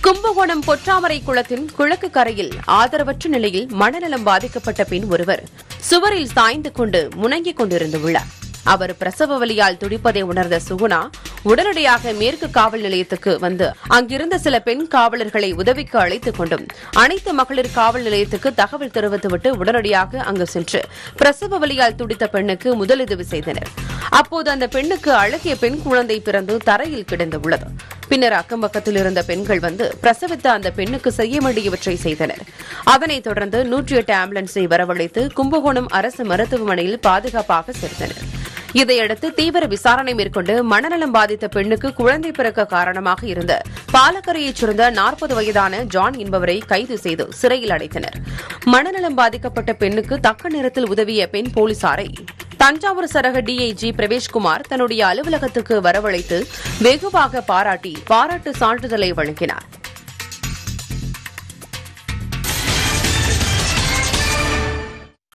கும்பகோணம் பொற்றாமரை குளத்தின் கிழக்கு கரையில் ஆதரவற்ற நிலையில் மனநலம் பாதிக்கப்பட்ட பெண் ஒருவர் சுவரில் சாய்ந்து கொண்டு முணங்கிக் கொண்டிருந்துள்ளார் அவர் பிரசவ வலியால் துடிப்பதை உணர்ந்த சுகுணா உடனடியாக மேற்கு காவல் நிலையத்துக்கு வந்து அங்கிருந்த சில பெண் காவலர்களை உதவிக்கு அழைத்துக் கொண்டும் அனைத்து மகளிர் காவல் நிலையத்துக்கு தகவல் தெரிவித்துவிட்டு உடனடியாக அங்கு சென்று பிரசவ வலியால் துடித்த பெண்ணுக்கு முதலுதவி செய்தனர் அப்போது அந்த பெண்ணுக்கு அழகிய பெண் குழந்தை பிறந்து தரையில் கிடந்துள்ளது பின்னர் அக்கம் பக்கத்தில் இருந்த பெண்கள் வந்து பிரசவித்த அந்த பெண்ணுக்கு செய்ய வேண்டியவற்றை செய்தனர் அதனைத் தொடர்ந்து நூற்றி எட்டு ஆம்புலன்ஸை வரவழைத்து கும்பகோணம் அரசு மருத்துவமனையில் பாதுகாப்பாக சேர்த்தனர் இதையடுத்து தீவிர விசாரணை மேற்கொண்டு மனநலம் பாதித்த பெண்ணுக்கு குழந்தை பிறக்க காரணமாக இருந்த பாலக்கரையைச் சேர்ந்த நாற்பது வயதான ஜான் என்பவரை கைது செய்து சிறையில் அடைத்தனர் மனநலம் பாதிக்கப்பட்ட பெண்ணுக்கு தக்க நேரத்தில் உதவிய பெண் போலீசாரை தஞ்சாவூர் சரக டிஐஜி பிரவேஷ்குமார் தன்னுடைய அலுவலகத்துக்கு வரவழைத்து வெகுவாக பாராட்டி பாராட்டு சான்றிதழை வழங்கினார்